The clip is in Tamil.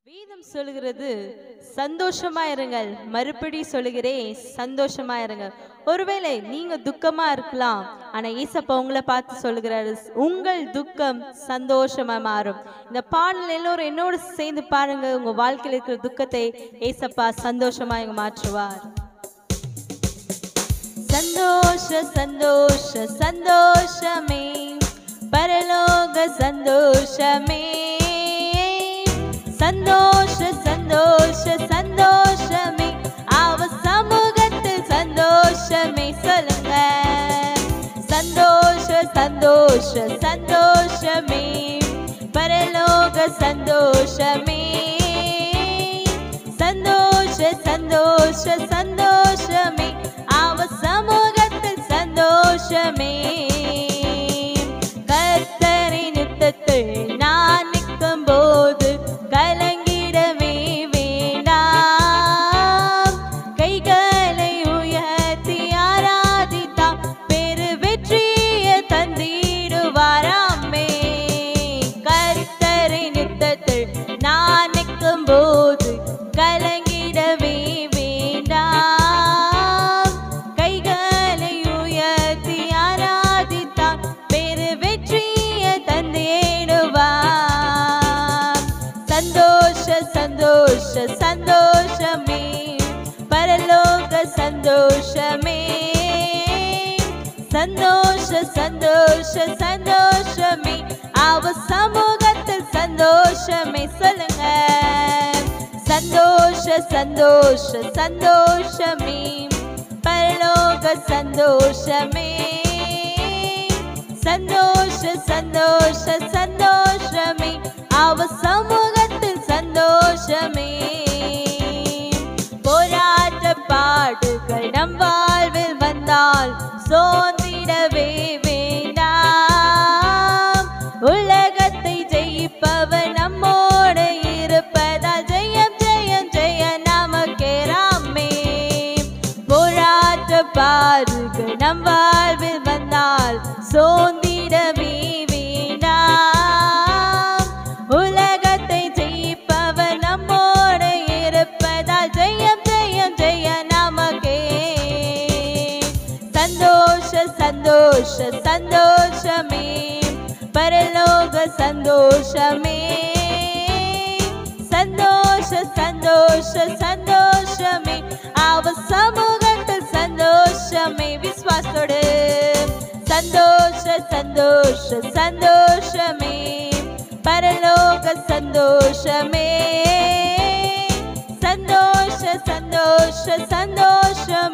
வேதம் சொல்லுகிறது சந்தோஷமா இருங்கள் மறுபடி சொல்லுகிறேன் சந்தோஷமா இருங்க ஒருவேளை நீங்க துக்கமா இருக்கலாம் ஆனா ஈசப்பா உங்களை பார்த்து சொல்லுகிறாரு உங்கள் துக்கம் சந்தோஷமா மாறும் இந்த பாடல் எல்லோரும் என்னோடு சேர்ந்து பாருங்க உங்க வாழ்க்கையில் இருக்கிற துக்கத்தை ஏசப்பா சந்தோஷமா இங்க மாற்றுவார் சந்தோஷ சந்தோஷ சந்தோஷமே பரலோக சந்தோஷமே சந்தோஷ சந்தோஷ சந்தோஷமே அவ சமூகத்தில் சந்தோஷமே சொல்லுங்க சந்தோஷ சந்தோஷ சந்தோஷமே பரலோக சந்தோஷமே சந்தோஷ சந்தோஷ சந்தோஷமே அவ சமூகத்தில் சந்தோஷமே கர்த்தரை நித்தத்தில் நான் நிற்கும் போது கலங்கிடவே வேண்டாம் கைகளை உயர்த்தி ஆராதித்தாம் பெரு வெற்றியை தந்திடுவாராமே கர்த்தரை நித்தத்தில் நான் நிற்கும் போது கலங்கிடவே வேண்டாம் கைகளை உயர்த்தி ஆராதித்தாம் பெரு வெற்றியை தந்திடுவார் சந்தோஷ சந்தோஷ சந்தோஷமே பரலோக சந்தோஷமே சந்தோஷ சந்தோஷ சந்தோஷமே அவ சமூகத்தில் சந்தோஷமே சொல்லுங்க சந்தோஷ சந்தோஷ சந்தோஷமே பரலோக சந்தோஷமே சந்தோஷ சந்தோஷ சந்தோஷமே அவ சமூகத்தில் சந்தோஷமே போராட்ட பாடுகள் நம் வாழ்வில் வந்தால் சோர்ந்திடவே வேண்டாம் உலகத்தை ஜெயிப்பவர் நம்மோடு இருப்பதால் ஜெயம் ஜெயம் ஜெய நமக்கே ராமே போராட்ட பாடுகள் நம் வாழ்வில் வந்தால் சோர்ந்திடவே வேண்டாம் உலகத்தை ஜெயிப்பவர் நம்மோடு இருப்பதால் ஜெயம் ஜெயம் ஜெய நமக்கே சந்தோஷ சந்தோஷ சந்தோஷமே பரலோக சந்தோஷமே சந்தோஷ சந்தோஷ சந்தோஷமே அவ சமூகத்தில் சந்தோஷமே விஸ்வாசோடு சந்தோஷ சந்தோஷ சந்தோஷமே பரலோக சந்தோஷமே சந்தோஷ சந்தோஷ சந்தோஷமே